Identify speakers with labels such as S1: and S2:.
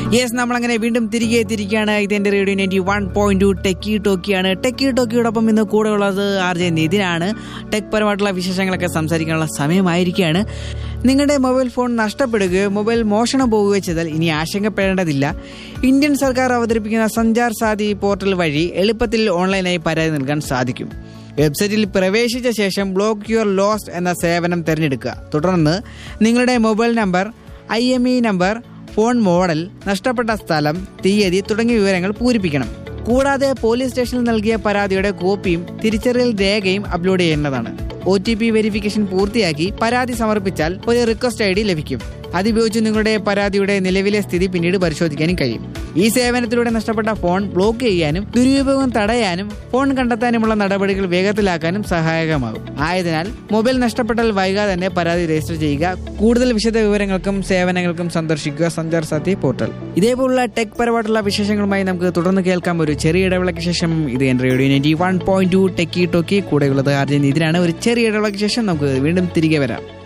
S1: yes നമ്മളങ്ങനെ വീണ്ടും തിരികെ എത്തിയിരിക്കുകയാണ് ഇതെന്റെ radio ninety one point two techie ടോക്കിയാണ് ടെക്കി ടോക്കിയോടൊപ്പം ഇന്ന് കൂടെ ഉള്ളത് ആർ ജെ നിതിനാണ് ടെക് പരമായിട്ടുള്ള വിശേഷങ്ങളൊക്കെ സംസാരിക്കാനുള്ള സമയമായിരിക്കുകയാണ് നിങ്ങളുടെ മൊബൈൽ ഫോൺ നഷ്ടപ്പെടുകയോ മൊബൈൽ മോഷണം പോവുകയോ ചെയ്താൽ ഇനി ആശങ്കപ്പെടേണ്ടതില്ല ഇന്ത്യൻ സർക്കാർ അവതരിപ്പിക്കുന്ന സഞ്ചാർ സാധി പോർട്ടൽ വഴി എളുപ്പത്തിൽ ഓൺലൈനായി പരാതി നൽകാൻ സാധിക്കും വെബ്സൈറ്റിൽ പ്രവേശിച്ച ശേഷം ബ്ലോക്ക് യുവർ ലോസ്റ്റ് എന്ന സേവനം തിരഞ്ഞെടുക്കുക തുടർന്ന് നിങ്ങളുടെ mobile number I M E number phone model നഷ്ടപ്പെട്ട സ്ഥലം തീയതി തുടങ്ങിയ വിവരങ്ങൾ പൂരിപ്പിക്കണം കൂടാതെ പോലീസ് സ്റ്റേഷനിൽ നൽകിയ പരാതിയുടെ കോപ്പിയും തിരിച്ചറിയൽ രേഖയും അപ്ലോഡ് ചെയ്യുന്നതാണ് ഒ ടി പി വെരിഫിക്കേഷൻ പൂർത്തിയാക്കി പരാതി സമർപ്പിച്ചാൽ ഒരു റിക്വസ്റ്റ് ഐ ഡി ലഭിക്കും അതുപയോഗിച്ച് നിങ്ങളുടെ പരാതിയുടെ നിലവിലെ സ്ഥിതി പിന്നീട് പരിശോധിക്കാനും കഴിയും ഈ സേവനത്തിലൂടെ നഷ്ടപ്പെട്ട ഫോൺ ബ്ലോക്ക് ചെയ്യാനും ദുരുപയോഗം തടയാനും ഫോൺ കണ്ടെത്താനുമുള്ള നടപടികൾ വേഗത്തിലാക്കാനും സഹായകമാകും ആയതിനാൽ മൊബൈൽ നഷ്ടപ്പെട്ടാൽ വൈകാതെ തന്നെ പരാതി രജിസ്റ്റർ ചെയ്യുക കൂടുതൽ വിശദ വിവരങ്ങൾക്കും സേവനങ്ങൾക്കും സന്ദർശിക്കുക സഞ്ചാർ സാഥി പോർട്ടൽ ഇതേപോലുള്ള ടെക് പരമായിട്ടുള്ള വിശേഷങ്ങളുമായി നമുക്ക് തുടർന്ന് കേൾക്കാം ഒരു ചെറിയ ഇടവേളയ്ക്ക് ശേഷം ഇത് എൻ radio ninety one point two techie talkie കൂടെയുള്ളത് ആർജൻ ഇതിനാണ് ഒരു ചെറിയ ഇടവേളയ്ക്ക് ശേഷം നമുക്ക് വീണ്ടും തിരികെ വരാം